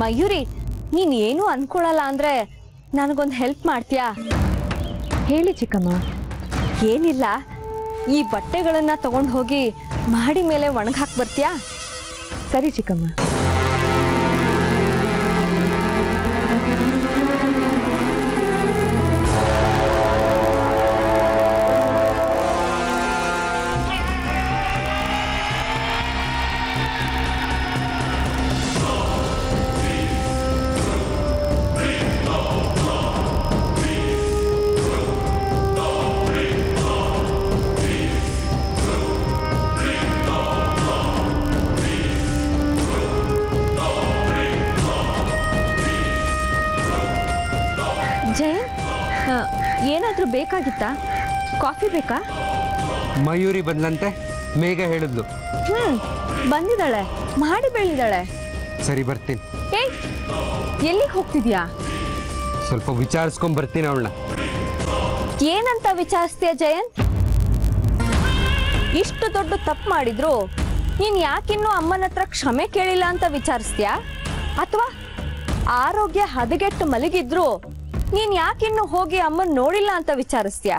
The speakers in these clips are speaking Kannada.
ಮಯೂರಿ ನೀನ್ ಏನು ಅನ್ಕೊಳಲ್ಲ ಅಂದ್ರೆ ನನಗೊಂದು ಹೆಲ್ಪ್ ಮಾಡ್ತೀಯಾ ಹೇಳಿ ಚಿಕ್ಕಮ್ಮ ಏನಿಲ್ಲ ಈ ಬಟ್ಟೆಗಳನ್ನ ತಗೊಂಡು ಹೋಗಿ ಮಾಡಿ ಮೇಲೆ ಒಣಗಾಕ್ ಬರ್ತೀಯಾ ಸರಿ ಚಿಕ್ಕಮ್ಮ ಜಯನ್ ಆ, ಏನಾದ್ರೂ ಬೇಕಾಗಿತ್ತಾ ಕಾಫಿ ಬೇಕಾ ಮಯೂರಿ ಬಂದ್ಲಂತೆ ಮೇಘ ಹೇಳಿದ್ಲು ಹ್ಮ್ ಬಂದಿದ್ದಾಳೆ ಮಾಡಿ ಬೆಳಿದಾಳೆ ಸರಿ ಬರ್ತೀನಿ ಏಯ್ ಎಲ್ಲಿಗೆ ಹೋಗ್ತಿದ್ಯಾ ಸ್ವಲ್ಪ ವಿಚಾರಿಸ್ಕೊಂಡ್ ಬರ್ತೀನಿ ಅವಳನ್ನ ಏನಂತ ವಿಚಾರಿಸ್ತೀಯ ಜಯಂತ್ ಇಷ್ಟು ದೊಡ್ಡ ತಪ್ಪು ಮಾಡಿದ್ರು ನೀನ್ ಯಾಕಿನ್ನೂ ಅಮ್ಮನ ಹತ್ರ ಕ್ಷಮೆ ಕೇಳಿಲ್ಲ ಅಂತ ವಿಚಾರಿಸ್ತೀಯಾ ಅಥವಾ ಆರೋಗ್ಯ ಹದಗೆಟ್ಟು ಮಲಗಿದ್ರು ನೀನ್ ಯಾಕಿನ್ನು ಹೋಗಿ ಅಮ್ಮನ್ ನೋಡಿಲ್ಲ ಅಂತ ವಿಚಾರಿಸ್ತೀಯಾ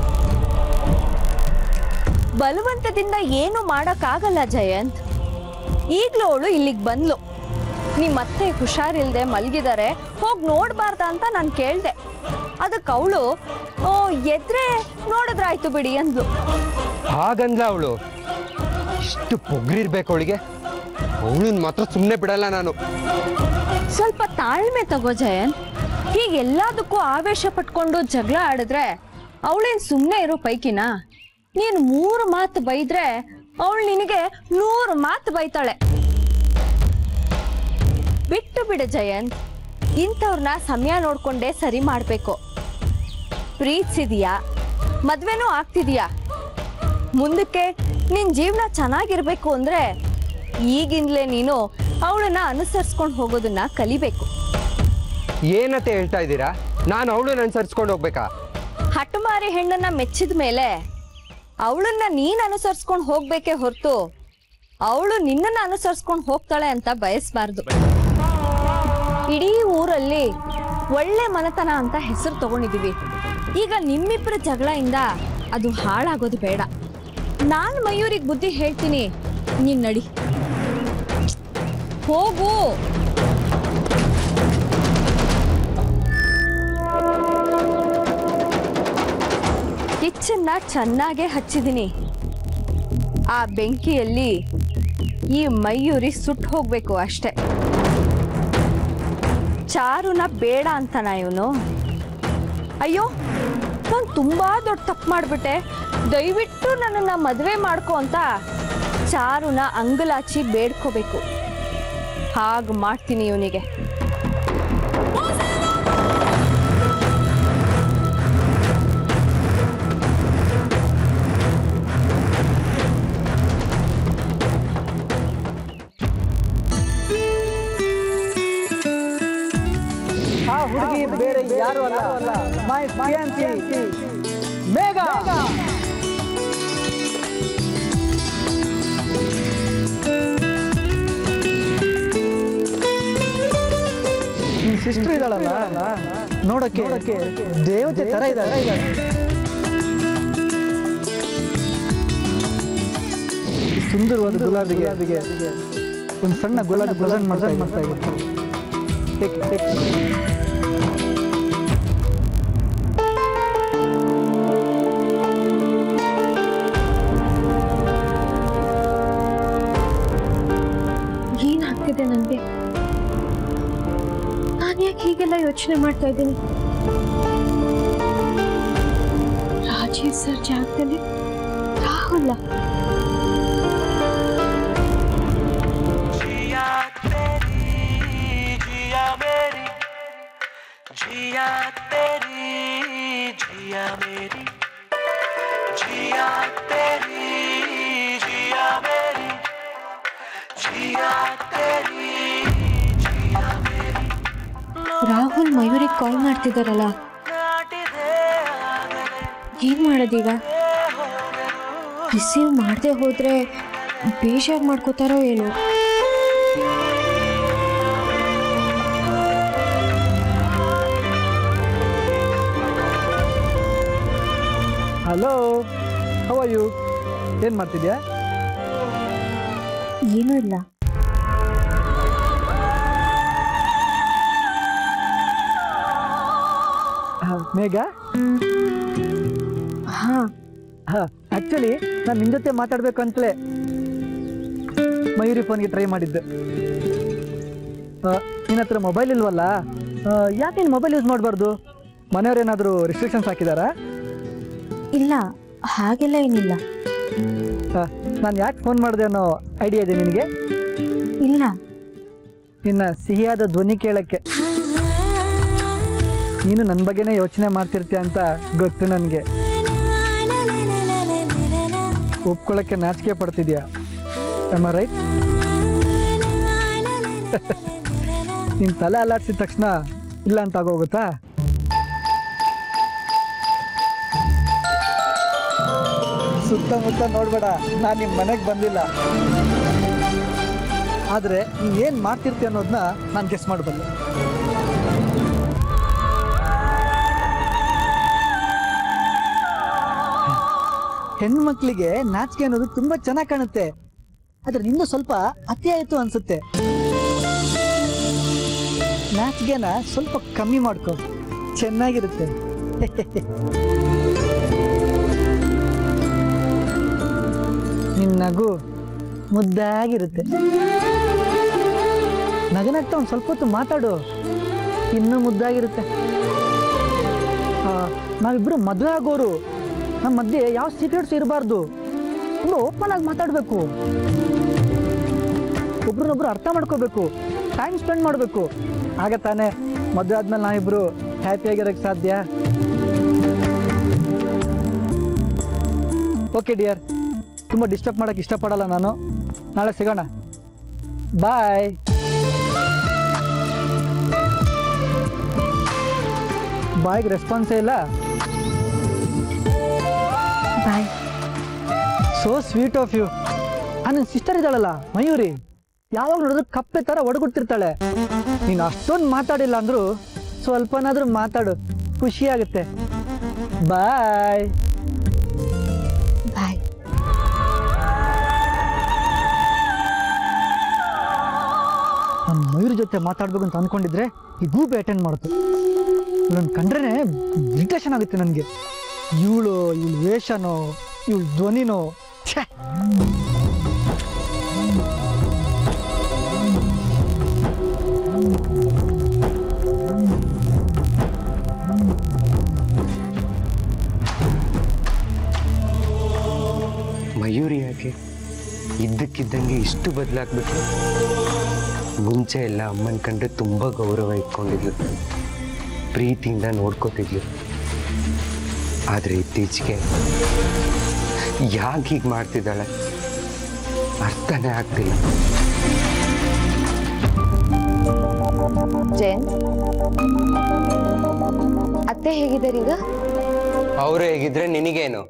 ಬಲವಂತದಿಂದ ಏನು ಮಾಡಕ್ಕಾಗಲ್ಲ ಜಯಂತ್ ಈಗ್ಲೂ ಅವಳು ಇಲ್ಲಿಗೆ ಬಂದ್ಲು ನಿಮ್ಮ ಅತ್ತೆ ಹುಷಾರಿಲ್ದೆ ಮಲಗಿದ್ದಾರೆ ಹೋಗಿ ನೋಡ್ಬಾರ್ದ ಅಂತ ನಾನು ಕೇಳ್ದೆ ಅದಕ್ಕೆ ಅವಳು ಓ ಎದ್ರೆ ನೋಡಿದ್ರಾಯ್ತು ಬಿಡಿ ಅಂದ್ಲು ಹಾಗಂದ್ಲ ಅವಳು ಇಷ್ಟು ಪೊಗ್ರಿರ್ಬೇಕು ಅವಳಿಗೆ ಅವಳನ್ನ ಮಾತ್ರ ಸುಮ್ಮನೆ ಬಿಡಲ್ಲ ನಾನು ಸ್ವಲ್ಪ ತಾಳ್ಮೆ ತಗೋ ಜಯನ್ ಹೀಗೆಲ್ಲದಕ್ಕೂ ಆವೇಶ ಪಟ್ಕೊಂಡು ಜಗಳ ಆಡಿದ್ರೆ ಅವಳೇನ್ ಸುಮ್ಮನೆ ಇರೋ ಪೈಕಿನಾ ನೀನ್ ಮೂರು ಮಾತು ಬೈದ್ರೆ ಅವಳು ನಿನಗೆ ನೂರು ಮಾತು ಬೈತಾಳೆ ಬಿಟ್ಟು ಬಿಡು ಜಯಂತ್ ಇಂಥವ್ರನ್ನ ಸಮಯ ನೋಡ್ಕೊಂಡೇ ಸರಿ ಮಾಡ್ಬೇಕು ಪ್ರೀತಿಸಿದೀಯಾ ಮದ್ವೆನೂ ಆಗ್ತಿದೀಯಾ ಮುಂದಕ್ಕೆ ನಿನ್ ಜೀವನ ಚೆನ್ನಾಗಿರ್ಬೇಕು ಅಂದ್ರೆ ಈಗಿಂದಲೇ ನೀನು ಅವಳನ್ನ ಅನುಸರಿಸ್ಕೊಂಡು ಹೋಗೋದನ್ನ ಕಲಿಬೇಕು ಏನತ್ತೆ ಹೇಳ್ತಾ ಇದ್ದೀರಾ ನಾನು ಅವಳನ್ನ ಅನುಸರಿಸ್ಕೊಂಡು ಹೋಗ್ಬೇಕಾ ಹಠಮಾರಿ ಹೆಣ್ಣನ್ನ ಮೆಚ್ಚಿದ ಮೇಲೆ ಅವಳನ್ನ ನೀನ್ ಅನುಸರಿಸ್ಕೊಂಡು ಹೋಗ್ಬೇಕೇ ಹೊರತು ಅವಳು ನಿನ್ನನ್ನ ಅನುಸರಿಸ್ಕೊಂಡು ಹೋಗ್ತಾಳೆ ಅಂತ ಬಯಸ್ಬಾರ್ದು ಇಡೀ ಊರಲ್ಲಿ ಒಳ್ಳೆ ಮನತನ ಅಂತ ಹೆಸರು ತಗೊಂಡಿದೀವಿ ಈಗ ನಿಮ್ಮಿಬ್ಬರ ಜಗಳದಿಂದ ಅದು ಹಾಳಾಗೋದು ಬೇಡ ನಾನ್ ಮಯೂರಿಗೆ ಬುದ್ಧಿ ಹೇಳ್ತೀನಿ ನೀನ್ ನಡಿ ಹೋಗು ಕಿಚ್ಚನ್ನ ಚೆನ್ನಾಗೇ ಹಚ್ಚಿದ್ದೀನಿ ಆ ಬೆಂಕಿಯಲ್ಲಿ ಈ ಮಯೂರಿ ಸುಟ್ಟು ಹೋಗ್ಬೇಕು ಅಷ್ಟೆ ಚಾರುನ ಬೇಡ ಅಂತನ ಇವನು ಅಯ್ಯೋ ನಾನು ತುಂಬಾ ದೊಡ್ಡ ತಪ್ಪು ಮಾಡಿಬಿಟ್ಟೆ ದಯವಿಟ್ಟು ನನ್ನನ್ನು ಮದುವೆ ಮಾಡ್ಕೊ ಅಂತ ಚಾರುನ ಅಂಗಲಾಚಿ ಬೇಡ್ಕೋಬೇಕು ಹಾಗೆ ಮಾಡ್ತೀನಿ ಇವನಿಗೆ ಆ ಹುಡುಗಿ ಬೇರೆ ಯಾರು ಅಲ್ಲ ಮೈ ಫಿಯಾನ್ಸಿ ಮೇಘ ಈ ಸಿಸ್ಟರ್ ಇದ್ದಾಳಲ್ಲ ನೋಡಕ್ಕೆ ದೇವತೆ ತರ ಇದ್ದಾಳೆ ಈ ಸುಂದರವಾದ ಗುಲಾಬಿಗೆ ಒಂದು ಸಣ್ಣ ಗುಲಾಬಿ ಪ್ರೆಸೆಂಟ್ ಮಾಡ್ತಾ ಮಾಡ್ತಾ ಇದ್ದೀನಿ ಟೇಕ್ ಟೇಕ್ ಏನಾಗ್ತಿದೆ ನನಗೆ ನಾನು ಯಾಕೆ ಹೀಗೆಲ್ಲ ಯೋಚನೆ ಮಾಡ್ತಾ ಇದ್ದೀನಿ ರಾಜೀವ್ ಸರ್ ಜಾಗದಲ್ಲಿ ರಾಹುಲ जिया तेरी जिया मेरी जिया तेरी जिया मेरी जिया तेरी जिया मेरी जिया तेरी जिया मेरी ರಾಹುಲ್ ಮಯೂರಿಗೆ ಕಾಲ್ ಮಾಡ್ತಿದ್ದಾರಲ್ಲ ನಾಟಿದೆ ಆಗಲೇ ಏನ್ ಮಾಡೋದೀಗ ರಿಸೀವ್ ಮಾಡದೆ ಹೋದ್ರೆ ಬೇಜಾರು ಮಾಡ್ಕೋತಾರೋ ಏನೋ ಹಲೋ ಹೌ ಆರ್ ಯು ಏನು ಮಾಡ್ತಿದ್ಯಾ ಏನೂ ಇಲ್ಲ ಆ, ಮೇಘ ಹಾ ಆ್ಯಕ್ಚುಲಿ ನಾನು ನಿನ್ನ ಜೊತೆ ಮಾತಾಡಬೇಕು ಅಂತಲೇ ಮಯೂರಿ ಫೋನ್ಗೆ ಟ್ರೈ ಮಾಡಿದ್ದೆ ನಿನ್ನ ಹತ್ರ ಮೊಬೈಲ್ ಇಲ್ವಲ್ಲ ಆ, ಯಾಕೆ ನೀನು ಮೊಬೈಲ್ ಯೂಸ್ ಮಾಡಬಾರ್ದು ಮನೆಯವ್ರು ಏನಾದರೂ ರಿಸ್ಟ್ರಿಕ್ಷನ್ಸ್ ಹಾಕಿದಾರಾ ಇಲ್ಲ ಹಾಗೆಲ್ಲ ಏನಿಲ್ಲ ನಾನು ಯಾಕೆ ಫೋನ್ ಮಾಡಿದೆ ಅನ್ನೋ ಐಡಿಯಾ ಇದೆ ನಿನಗೆ ಇಲ್ಲ ನಿನ್ನ ಸಿಹಿಯಾದ ಧ್ವನಿ ಕೇಳಕ್ಕೆ ನೀನು ನನ್ನ ಬಗ್ಗೆನೇ ಯೋಚನೆ ಮಾಡ್ತಿರ್ತೀಯ ಅಂತ ಗೊತ್ತು ನನಗೆ ಒಪ್ಕೊಳ್ಳೋಕ್ಕೆ ನಾಚಿಕೆ ಪಡ್ತಿದ್ಯಾ ಎಮ್ಮ ರೈಟ್ ನಿನ್ನ ತಲೆ ಅಲ್ಲಾಡ್ಸಿದ ತಕ್ಷಣ ಇಲ್ಲ ಅಂತ ಆಗೋಗುತ್ತಾ ಸುತ್ತಮುತ್ತ ನೋಡ್ಬೇಡ ನಾನು ನಿಮ್ಮ ಮನೆಗೆ ಬಂದಿಲ್ಲ ಆದರೆ ನೀನು ಏನು ಮಾಡ್ತಿರ್ತೀಯ ಅನ್ನೋದನ್ನ ನಾನು ಗೆಸ್ ಮಾಡಬಲ್ಲೆ ಹೆಣ್ಮಕ್ಳಿಗೆ ನಾಚಿಕೆ ಅನ್ನೋದು ತುಂಬಾ ಚೆನ್ನಾಗಿ ಕಾಣುತ್ತೆ ಆದ್ರೆ ನಿಂದು ಸ್ವಲ್ಪ ಅತಿ ಆಯ್ತು ಅನ್ಸುತ್ತೆ ನಾಚಿಕೆನ ಸ್ವಲ್ಪ ಕಮ್ಮಿ ಮಾಡ್ಕೊ ಚೆನ್ನಾಗಿರುತ್ತೆ ನಿನ್ನ ನಗು ಮುದ್ದಾಗಿರುತ್ತೆ ನಗನಗ್ತಾ ಒಂದು ಸ್ವಲ್ಪ ಹೊತ್ತು ಮಾತಾಡು ಇನ್ನೂ ಮುದ್ದಾಗಿರುತ್ತೆ ಆ, ನಾವಿಬ್ರು ಮದುವೆ ಆಗೋರು ನಮ್ಮ ಮಧ್ಯೆ ಯಾವ ಸೀಕ್ರೆಟ್ಸ್ ಇರಬಾರ್ದು ತುಂಬ ಓಪನ್ ಆಗಿ ಮಾತಾಡಬೇಕು ಒಬ್ರನ್ನೊಬ್ರು ಅರ್ಥ ಮಾಡ್ಕೋಬೇಕು ಟೈಮ್ ಸ್ಪೆಂಡ್ ಮಾಡಬೇಕು ಆಗ ತಾನೇ ಮದುವೆ ಆದ್ಮೇಲೆ ನಾವಿಬ್ರು ಹ್ಯಾಪಿಯಾಗಿರೋಕ್ಕೆ ಸಾಧ್ಯ ಓಕೆ ಡಿಯರ್ ತುಂಬ ಡಿಸ್ಟರ್ಬ್ ಮಾಡೋಕ್ಕೆ ಇಷ್ಟಪಡಲ್ಲ ನಾನು ನಾಳೆ ಸಿಗೋಣ ಬಾಯ್ ಬಾಯ್ಗೆ ರೆಸ್ಪಾನ್ಸೇ ಇಲ್ಲ boy so sweet of you ನನ್ನ ಸಿಸ್ಟರ್ ಇದ್ದಾಳಲ್ಲ ಮಯೂರಿ ಯಾವಾಗ ನೋಡಿದ್ರು ಕಪ್ಪೆ ಥರ ಒಡಗುಡ್ತಿರ್ತಾಳೆ ನೀನು ಅಷ್ಟೊಂದು ಮಾತಾಡಿಲ್ಲ ಅಂದ್ರು ಸ್ವಲ್ಪನಾದ್ರೂ ಮಾತಾಡು ಖುಷಿ ಆಗುತ್ತೆ ಬಾಯ್ ಬಾಯ್ ನಮ್ಮ ಮಯೂರಿ ಜೊತೆ ಮಾತಾಡ್ಬೇಕು ಅಂತ ಅನ್ಕೊಂಡಿದ್ರೆ ಈ ಗೂಬೆ ಅಟೆಂಡ್ ಮಾಡ್ತು ಇವಳನ್ನು ಕಂಡ್ರೆ ಇರಿಟೇಷನ್ ಆಗುತ್ತೆ ನನಗೆ ಇವಳು ಇವಳು ವೇಷನೋ ಇವಳು ಧ್ವನಿನೋ ಛೇ ಮಯೂರಿ ಯಾಕೆ ಇದ್ದಕ್ಕಿದ್ದಂಗೆ ಇಷ್ಟು ಬದಲಾಗ್ಬಿಟ್ರು ಮುಂಚೆ ಎಲ್ಲ ಅಮ್ಮನ ಕಂಡ್ರೆ ತುಂಬ ಗೌರವ ಇಟ್ಕೊಂಡಿದ್ಲು ಪ್ರೀತಿಯಿಂದ ನೋಡ್ಕೋತಿದ್ಲು ಆದರೆ ಇತ್ತೀಚೆಗೆ ಯಾಕೆ ಹೀಗೆ ಮಾಡ್ತಿದ್ದಾಳೆ ಅರ್ಥನೇ ಆಗ್ತಿಲ್ಲ ಜಯಂತ್ ಅತ್ತೆ ಹೇಗಿದ್ದಾರೆ ಈಗ ಅವರು ಹೇಗಿದ್ರೆ ನಿನಗೇನು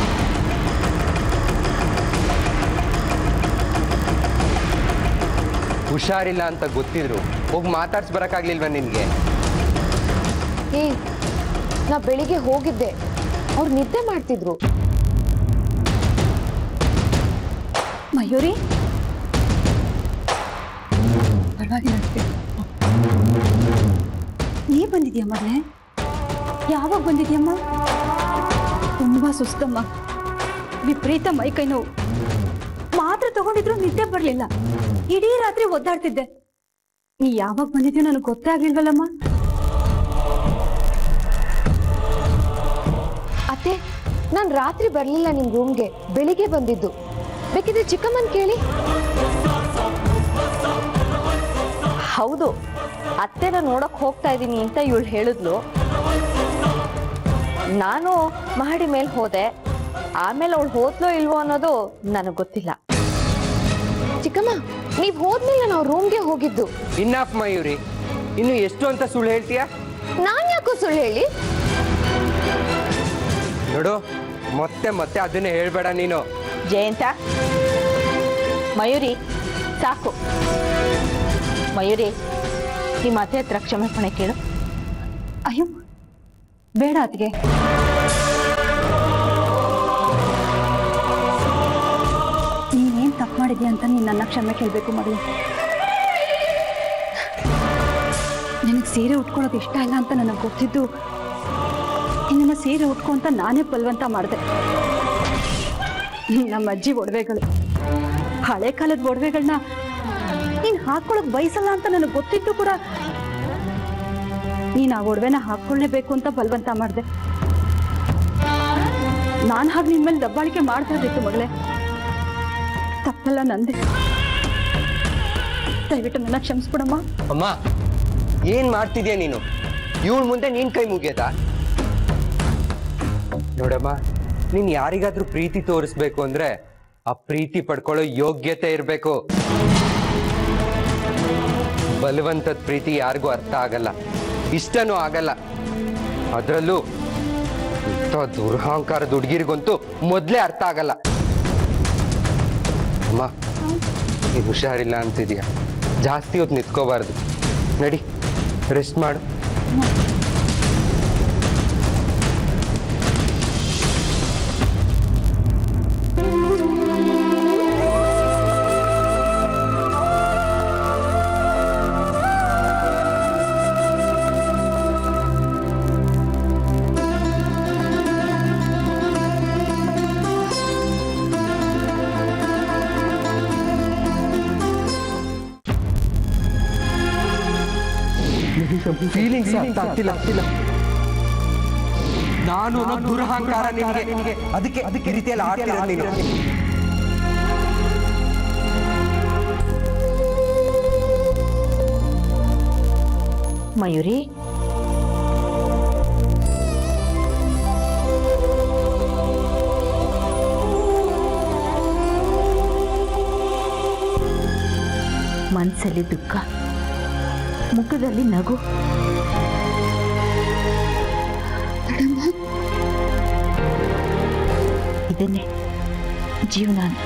ಹುಷಾರಿಲ್ಲ ಅಂತ ಗೊತ್ತಿದ್ರು ಹೋಗಿ ಮಾತಾಡ್ಸ್ ಬರಕ್ಕಾಗ್ಲಿಲ್ವಾ ನಿನ್ಗೆ ಏ ನಾ ಬೆಳಿಗ್ಗೆ ಹೋಗಿದ್ದೆ ಅವ್ರು ನಿದ್ದೆ ಮಾಡ್ತಿದ್ರು ಮಯೂರಿ ಪರವಾಗಿಲ್ಲ ಅತ್ತೆ. ನೀ ಬಂದಿದ್ಯಾ ಮಗಳೇ ಯಾವಾಗ ಬಂದಿದ್ಯಮ್ಮ ತುಂಬಾ ಸುಸ್ತಮ್ಮ ವಿಪರೀತ ಮೈಕೈ ನೋವು ಮಾತ್ರೆ ತಗೊಂಡಿದ್ರು ನಿದ್ದೆ ಬರ್ಲಿಲ್ಲ ಇಡೀ ರಾತ್ರಿ ಒದ್ದಾಡ್ತಿದ್ದೆ ನೀ ಯಾವಾಗ ಬಂದಿದ್ಯೋ ನನಗೆ ಗೊತ್ತೇ ಆಗ್ಲಿಲ್ವಲ್ಲಮ್ಮ ಅತ್ತೆ ನಾನ್ ರಾತ್ರಿ ಬರ್ಲಿಲ್ಲ ನಿಮ್ ರೂಮ್ಗೆ ಬೆಳಿಗ್ಗೆ ಬಂದಿದ್ದು ಬೇಕಿದ್ರೆ ಚಿಕ್ಕಮ್ಮನ್ ಕೇಳಿ ಹೌದು ಅತ್ತೆನ ನೋಡಕ್ ಹೋಗ್ತಾ ಇದೀನಿ ಅಂತ ಇವಳು ಹೇಳಿದ್ಲು ನಾನು ಮಹಡಿ ಮೇಲೆ ಹೋದೆ ಆಮೇಲೆ ಅವಳು ಹೋದ್ಲೋ ಇಲ್ವೋ ಅನ್ನೋದು ನನಗ್ ಗೊತ್ತಿಲ್ಲ ಚಿಕ್ಕಮ್ಮ ನೀವ್ ಹೋದ್ಮೇಲೆ ನಾವು ರೂಮ್ಗೆ ಹೋಗಿದ್ದು ಇನ್ನಾಫ್ ಮಯೂರಿ ಇನ್ನು ಎಷ್ಟು ಅಂತ ಸುಳ್ಳು ಹೇಳ್ತೀಯಾ ನಾನ್ ಯಾಕೋ ಸುಳ್ಳು ಹೇಳಿ ನೋಡು ಮತ್ತೆ ಮತ್ತೆ ಅದನ್ನೇ ಹೇಳ್ಬೇಡ ನೀನು ಜಯಂತ ಮಯೂರಿ ಸಾಕು ಮಯೂರಿ ನಿಮ್ಮ ಅತ್ತೆ ಹತ್ರ ಕ್ಷಮಾಪಣೆ ಕೇಳು ಅಯ್ಯೋ ಬೇಡ ಅತ್ಗೆ ಮಾಡಿದ್ಯಾ ಅಂತ ನೀನು ನನ್ನ ಕ್ಷಮೆ ಕೇಳಬೇಕು ಮಗಳು ನಿನಗೆ ಸೀರೆ ಉಟ್ಕೊಳ್ಳೋದು ಇಷ್ಟ ಇಲ್ಲ ಅಂತ ನನಗೆ ಗೊತ್ತಿದ್ದು ನಿನ್ನ ಸೀರೆ ಉಟ್ಕೊ ಅಂತ ನಾನೇ ಬಲವಂತ ಮಾಡಿದೆ ನಮ್ಮ ಅಜ್ಜಿ ಒಡವೆಗಳು ಹಳೆ ಕಾಲದ ಒಡವೆಗಳನ್ನ ನೀನು ಹಾಕ್ಕೊಳಕ್ ಬಯಸಲ್ಲ ಅಂತ ನನಗೆ ಗೊತ್ತಿದ್ದು ಕೂಡ ನೀನು ಆ ಒಡವೆನ ಹಾಕ್ಕೊಳ್ಳೇಬೇಕು ಅಂತ ಬಲವಂತ ಮಾಡಿದೆ ನಾನು ಹಾಗೆ ನಿನ್ ಮೇಲೆ ದಬ್ಬಾಳಿಕೆ ಮಾಡ್ತಾ ಇದ್ದಿತ್ತು ಮಗಳೇ ತಪ್ಪಲ್ಲ ನಂದೆ ದಯವಿಟ್ಟು ನನ್ನ ಕ್ಷಮಿಸ್ಬಿಡಮ್ಮ ಅಮ್ಮ ಏನ್ ಮಾಡ್ತಿದ್ಯಾ ನೀನು ಇವಳ ಮುಂದೆ ನೀನ್ ಕೈ ಮುಗಿಯದ ನೋಡಮ್ಮ ನೀನ್ ಯಾರಿಗಾದ್ರೂ ಪ್ರೀತಿ ತೋರಿಸ್ಬೇಕು ಅಂದ್ರೆ ಆ ಪ್ರೀತಿ ಪಡ್ಕೊಳ್ಳೋ ಯೋಗ್ಯತೆ ಇರ್ಬೇಕು ಬಲವಂತದ ಪ್ರೀತಿ ಯಾರಿಗೂ ಅರ್ಥ ಆಗಲ್ಲ ಇಷ್ಟನೂ ಆಗಲ್ಲ ಅದರಲ್ಲೂ ಇಂಥ ದುರಹಂಕಾರದ ಹುಡುಗಿರಿಗಂತೂ ಮೊದಲೇ ಅರ್ಥ ಆಗಲ್ಲ ಅಮ್ಮ ನೀನ್ ಹುಷಾರಿಲ್ಲ ಅಂತಿದ್ಯಾ ಜಾಸ್ತಿ ಹೊತ್ತು ನಿಂತ್ಕೋಬಾರ್ದು ನಡಿ ರೆಸ್ಟ್ ಮಾಡು ಫೀಲಿಂಗ್ಸ್ ಅರ್ಥ ಆಗ್ತಿಲ್ಲ ನಾನು ಅನ್ನೋ ದುರಹಂಕಾರ ನಿನಗೆ ನಿನಗೆ ಅದಕ್ಕೆ ಅದಕ್ಕೆ ರೀತಿಯಲ್ಲಿ ಆಡ್ತಿರೋದು ನೀನು ಮಯೂರಿ ಮನಸ್ಸಲ್ಲಿ ದುಃಖ ಮುಖದಲ್ಲಿ ನಗು ಇದನ್ನೇ ಜೀವನ ಅಂತ.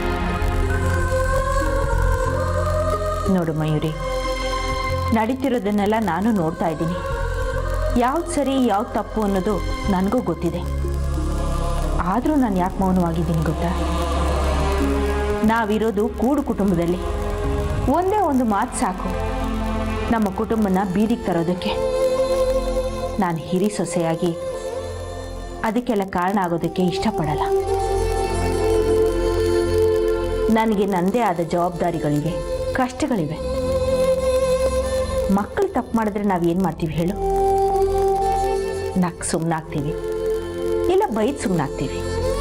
ನೋಡು ಮಯೂರಿ ನಡೀತಿರೋದನ್ನೆಲ್ಲ ನಾನು ನೋಡ್ತಾ ಇದ್ದೀನಿ ಯಾವ್ದು ಸರಿ ಯಾವ್ದು ತಪ್ಪು ಅನ್ನೋದು ನನಗೂ ಗೊತ್ತಿದೆ ಆದರೂ ನಾನು ಯಾಕೆ ಮೌನವಾಗಿದ್ದೀನಿ ಗೊತ್ತಾ ನಾವಿರೋದು ಕೂಡು ಕುಟುಂಬದಲ್ಲಿ ಒಂದೇ ಒಂದು ಮಾತು ಸಾಕು ನಮ್ಮ ಕುಟುಂಬನ ಬೀದಿಗೆ ತರೋದಕ್ಕೆ ನಾನು ಹಿರಿ ಸೊಸೆಯಾಗಿ ಅದಕ್ಕೆಲ್ಲ ಕಾರಣ ಆಗೋದಕ್ಕೆ ಇಷ್ಟಪಡಲ್ಲ ನನಗೆ ನನ್ನದೇ ಆದ ಜವಾಬ್ದಾರಿಗಳಿವೆ ಕಷ್ಟಗಳಿವೆ ಮಕ್ಕಳು ತಪ್ಪು ಮಾಡಿದ್ರೆ ನಾವು ಏನು ಮಾಡ್ತೀವಿ ಹೇಳು ನಕ್ ಸುಮ್ಮನಾಗ್ತೀವಿ ಇಲ್ಲ ಬೈದ್ ಸುಮ್ಮನಾಗ್ತೀವಿ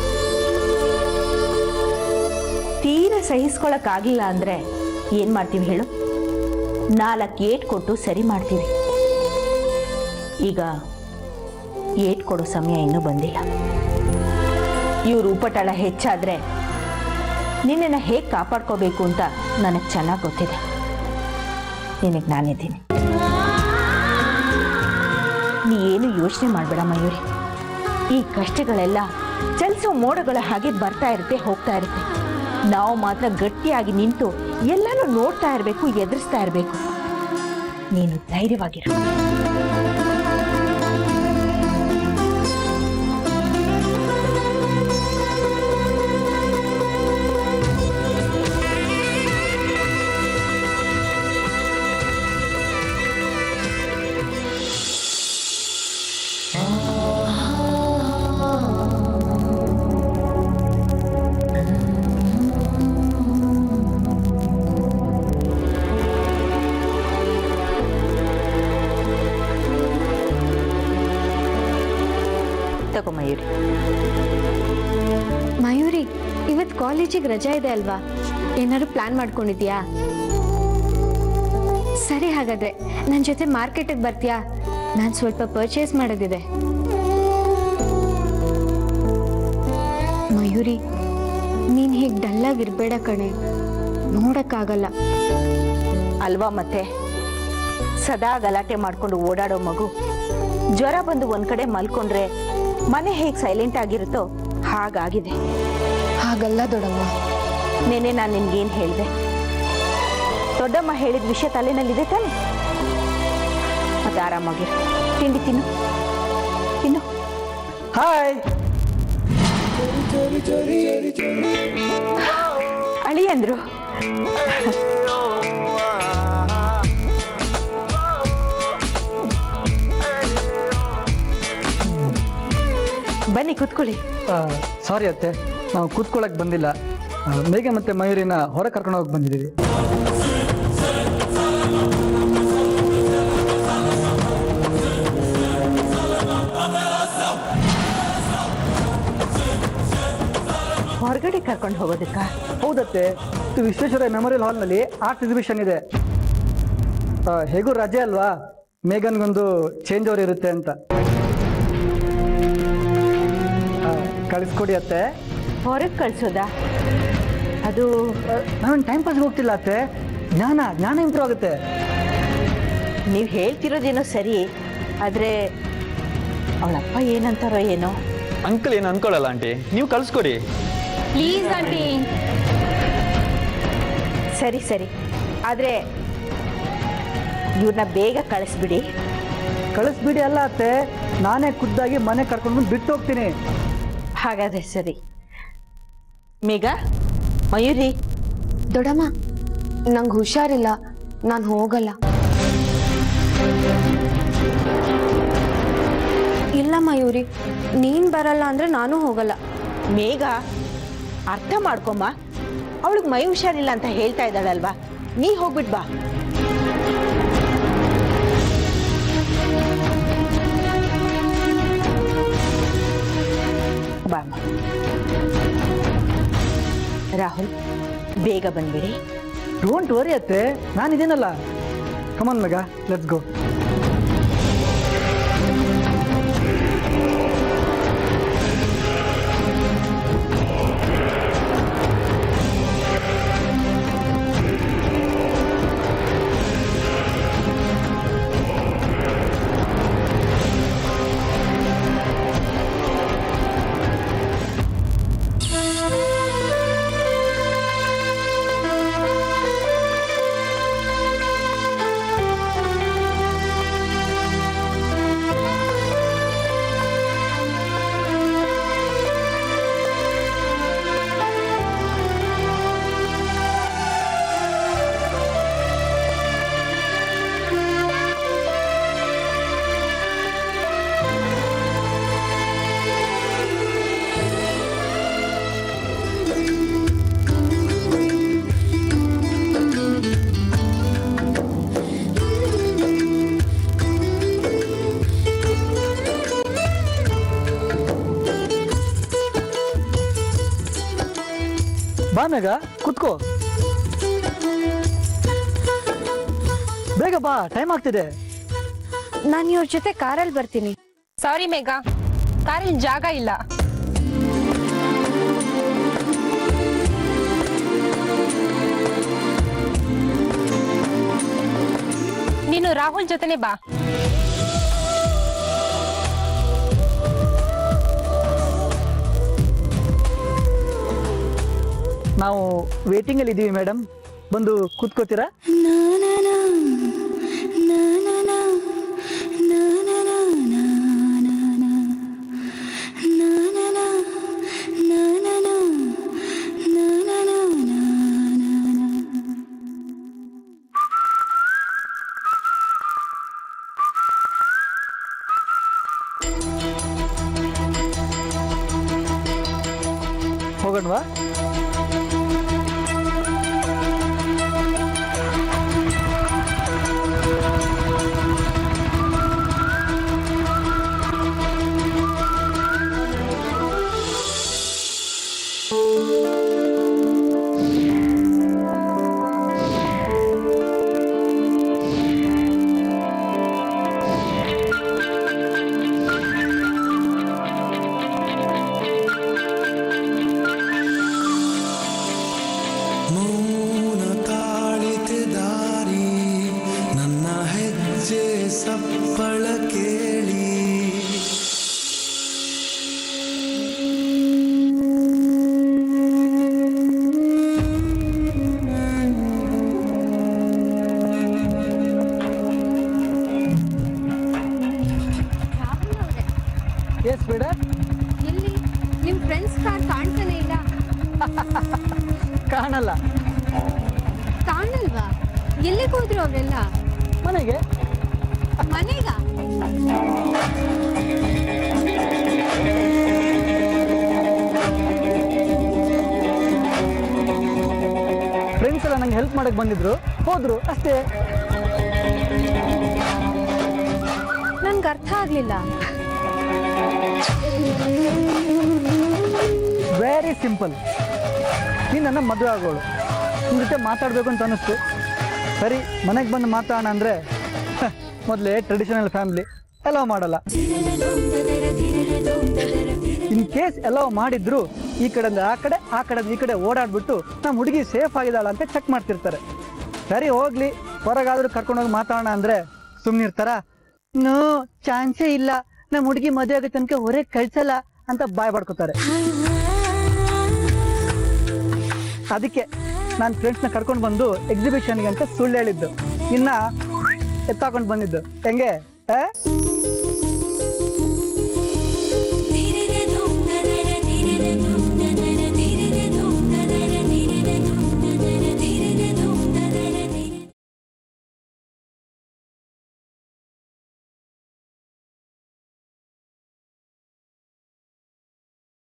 ತೀರ ಸಹಿಸ್ಕೊಳಕ್ಕಾಗಿಲ್ಲ ಅಂದರೆ ಏನು ಮಾಡ್ತೀವಿ ಹೇಳು ನಾಲ್ಕು ಏಟ್ ಕೊಟ್ಟು ಸರಿ ಮಾಡ್ತೀವಿ ಈಗ ಏಟ್ ಕೊಡೋ ಸಮಯ ಇನ್ನೂ ಬಂದಿಲ್ಲ ಇವ್ರ ಉಪಟಳ ಹೆಚ್ಚಾದರೆ ನಿನ್ನನ್ನು ಹೇಗೆ ಕಾಪಾಡ್ಕೋಬೇಕು ಅಂತ ನನಗೆ ಚೆನ್ನಾಗಿ ಗೊತ್ತಿದೆ ನಿನಗೆ ನಾನಿದ್ದೀನಿ ನೀ ಏನು ಯೋಚನೆ ಮಾಡಬೇಡ ಮಯೂರಿ ಈ ಕಷ್ಟಗಳೆಲ್ಲ ಚಲಿಸೋ ಮೋಡಗಳ ಹಾಗೆ ಬರ್ತಾ ಇರುತ್ತೆ ಹೋಗ್ತಾ ಇರುತ್ತೆ ನಾವು ಮಾತ್ರ ಗಟ್ಟಿಯಾಗಿ ನಿಂತು ಎಲ್ಲನೂ ನೋಡ್ತಾ ಇರಬೇಕು ಎದುರಿಸ್ತಾ ಇರಬೇಕು ನೀನು ಧೈರ್ಯವಾಗಿರು ತಗೋ ಮಯೂರಿ ಮಯೂರಿ ಇವತ್ತು ಕಾಲೇಜಿಗೆ ರಜಾ ಇದೆ ಅಲ್ವಾ ಏನಾದ್ರು ಪ್ಲಾನ್ ಮಾಡ್ಕೊಂಡಿದ್ಯಾ ಸರಿ ಹಾಗಾದ್ರೆ ನನ್ನ ಜೊತೆ ಮಾರ್ಕೆಟಿಗೆ ಬರ್ತೀಯಾ ನಾನು ಸ್ವಲ್ಪ ಪರ್ಚೇಸ್ ಮಾಡೋದಿದೆ ಮಯೂರಿ ನೀನು ಹೀಗೆ ಡಲ್ಲಾಗಿರ್ಬೇಡ ಕಣೆ ನೋಡಕ್ಕಾಗಲ್ಲ ಅಲ್ವಾ ಮತ್ತೆ ಸದಾ ಗಲಾಟೆ ಮಾಡ್ಕೊಂಡು ಓಡಾಡೋ ಮಗು ಜ್ವರ ಬಂದು ಒಂದ್ ಕಡೆ ಮಲ್ಕೊಂಡ್ರೆ ಮನೆ ಹೇಗೆ ಸೈಲೆಂಟ್ ಆಗಿರುತ್ತೋ ಹಾಗಾಗಿದೆ ಹಾಗಲ್ಲ ದೊಡಮ್ಮ ನೆನೆ ನಾನು ನಿನ್ಗೇನು ಹೇಳಿದೆ ದೊಡ್ಡಮ್ಮ ಹೇಳಿದ ವಿಷಯ ತಲೆನಲ್ಲಿದೆ ತಾನೆ ಮತ್ತೆ ಆರಾಮಾಗಿರು ತಿಂಡಿ ತಿನ್ನು ತಿನ್ನು ಹಾಯ್ ಅಳಿಯ ಅಂದ್ರು ಬನ್ನಿ ಕೂತ್ಕೊಳ್ಳಿ ಸಾರಿ ಅತ್ತೆ ನಾವು ಕೂತ್ಕೊಳ್ಳೋಕೆ ಬಂದಿಲ್ಲ ಆ, ಮೇಘ ಮತ್ತೆ ಮಯೂರಿನ ಹೊರ ಕರ್ಕೊಂಡು ಹೋಗಿ ಬಂದಿದ್ದೀವಿ ಹೊರಗಡೆ ಕರ್ಕೊಂಡು ಹೋಗೋದಕ್ಕ ಹೌದತ್ತೆ ಇದು ವಿಶ್ವೇಶ್ವರ ಮೆಮೋರಿಯಲ್ ಹಾಲ್ನಲ್ಲಿ ಆರ್ಟ್ ಎಕ್ಸಿಬಿಷನ್ ಇದೆ ಆ, ಹೇಗೂ ರಜೆ ಅಲ್ವಾ ಮೇಘನ್ಗೊಂದು ಚೇಂಜ್ ಓವರ್ ಇರುತ್ತೆ ಅಂತ ಆ, ಕಳಿಸ್ಕೊಡಿ ಅತ್ತೆ ಹೊರಗೆ ಕಳ್ಸೋದಾ ಅದು ನಾವೇನು ಟೈಮ್ ಪಾಸ್ಗೆ ಹೋಗ್ತಿಲ್ಲ ಅತ್ತೆ ಜ್ಞಾನ ಜ್ಞಾನ ಇಂಪ್ರೂವ್ ಆಗುತ್ತೆ ನೀವು ಹೇಳ್ತಿರೋದೇನೋ ಸರಿ ಆದರೆ ಅವಳಪ್ಪ ಏನಂತಾರೋ ಏನೋ ಅಂಕಲ್ ಏನು ಅನ್ಕೊಳ್ಳಲ್ಲ ಆಂಟಿ ನೀವು ಕಳ್ಸ್ಕೊಡಿ ಪ್ಲೀಸ್ ಆಂಟಿ ಸರಿ ಸರಿ ಆದರೆ ಇವ್ರನ್ನ ಬೇಗ ಕಳಿಸ್ಬಿಡಿ ಕಳಿಸ್ಬಿಡಿ ಅಲ್ಲ ಅತ್ತೆ ನಾನೇ ಖುದ್ದಾಗಿ ಮನೆ ಕರ್ಕೊಂಡು ಬಂದು ಬಿಟ್ಟು ಹೋಗ್ತೀನಿ ಹಾಗಾದ್ರೆ ಸರಿ ಮೇಘ ಮಯೂರಿ ದೊಡ್ಡಮ್ಮ ನಂಗೆ ಹುಷಾರಿಲ್ಲ ನಾನು ಹೋಗಲ್ಲ ಇಲ್ಲ ಮಯೂರಿ ನೀನ್ ಬರಲ್ಲ ಅಂದ್ರೆ ನಾನು ಹೋಗಲ್ಲ ಮೇಘ ಅರ್ಥ ಮಾಡ್ಕೊಮ್ಮ ಅವಳಿಗೆ ಮೈ ಹುಷಾರಿಲ್ಲ ಅಂತ ಹೇಳ್ತಾ ಇದ್ದಾಳಲ್ವಾ ನೀ ಹೋಗ್ಬಿಟ್ ಬಾ ಬಾ ಅಮ್ಮ. ರಾಹುಲ್ ಬೇಗ ಬಂದ್ಬಿಡಿ ಡೋಂಟ್ ವರಿ ಅತ್ತೆ ನಾನಿದ್ದೀನಲ್ಲ ಕಮನ್ ಮೇಘ ಲೆಟ್ಸ್ ಗೋ ಬಾ ಮೇಘ ಕುತ್ಕೋ ಬೇಗ ಬಾ ಟೈಮ್ ಆಗ್ತಿದೆ ನಾನು ಇವ್ರ ಜೊತೆ ಕಾರಲ್ಲಿ ಬರ್ತೀನಿ ಸಾರಿ ಮೇಘ ಕಾರಲ್ಲಿ ಜಾಗ ಇಲ್ಲ ನೀನು ರಾಹುಲ್ ಜೊತೆನೆ ಬಾ ನಾವು ವೇಟಿಂಗ್ ಅಲ್ಲಿ ಇದೀವಿ ಮೇಡಮ್ ಬಂದು ಕೂತ್ಕೋತೀರಾ ಹೋಗೋಣವಾ ಮೌನ ತಾಳಿತೆ ದಾರಿ ನನ್ನ ಹೆಜ್ಜೆ ಸಪ್ಪಳ ಕೇಳಿ ಎಸ್ ಮೇಡಮ್ ಎಲ್ಲಿ ನಿಮ್ ಫ್ರೆಂಡ್ಸ್ ಕಾರ್ ಕಾಣ್ತಾನೆ ಇಲ್ಲ ಕಾಣಲ್ಲ ಕಾಣಲ್ವಾ ಎಲ್ಲಿಗೆ ಹೋದ್ರು ಅವರೆಲ್ಲ ಮನೆಗೆ ಮನೆಗ ಫ್ರೆಂಡ್ಸ್ ಎಲ್ಲ ನಂಗೆ ಹೆಲ್ಪ್ ಮಾಡಕ್ ಬಂದಿದ್ರು ಹೋದ್ರು ಅಷ್ಟೇ ನನ್ಗೆ ಅರ್ಥ ಆಗ್ಲಿಲ್ಲ ವೆರಿ ಸಿಂಪಲ್ ನೀನು ನನ್ನ ಮದುವೆ ಆಗೋಳು ನಿನ್ನ ಜೊತೆ ಮಾತಾಡಬೇಕು ಅಂತ ಅನ್ನಿಸ್ತು ಸರಿ ಮನೆಗೆ ಬಂದು ಮಾತಾಡೋಣ ಅಂದರೆ ಮೊದಲೇ ಟ್ರೆಡಿಷನಲ್ ಫ್ಯಾಮಿಲಿ ಅಲೋ ಮಾಡಲ್ಲ ಇನ್ ಕೇಸ್ ಅಲೋ ಮಾಡಿದ್ರು ಈ ಕಡೆಯಿಂದ ಆ ಕಡೆ ಆ ಕಡೆಯಿಂದ ಈ ಕಡೆ ಓಡಾಡ್ಬಿಟ್ಟು ನಮ್ಮ ಹುಡುಗಿ ಸೇಫ್ ಆಗಿದ್ದಾಳ ಅಂತ ಚೆಕ್ ಮಾಡ್ತಿರ್ತಾರೆ ಸರಿ ಹೋಗ್ಲಿ ಹೊರಗಾದ್ರೂ ಕರ್ಕೊಂಡೋಗಿ ಮಾತಾಡೋಣ ಅಂದರೆ ಸುಮ್ಮನಿರ್ತಾರ ನೋ ಚಾನ್ಸೇ ಇಲ್ಲ ನಮ್ಮ ಹುಡುಗಿ ಮದುವೆ ಆಗೋ ತನಕ ಹೊರಗೆ ಕಳ್ಸಲ್ಲ ಅಂತ ಬಾಯ್ ಪಡ್ಕೋತಾರೆ ಅದಕ್ಕೆ ನಾನು ಫ್ರೆಂಡ್ಸ್ನ ಕರ್ಕೊಂಡು ಬಂದು ಎಕ್ಸಿಬಿಷನ್ಗೆ ಅಂತ ಸುಳ್ಳು ಹೇಳಿದ್ದು ಇನ್ನ ಎತ್ತಾಕೊಂಡು ಬಂದಿದ್ದು ಹೆಂಗೆ ಆ?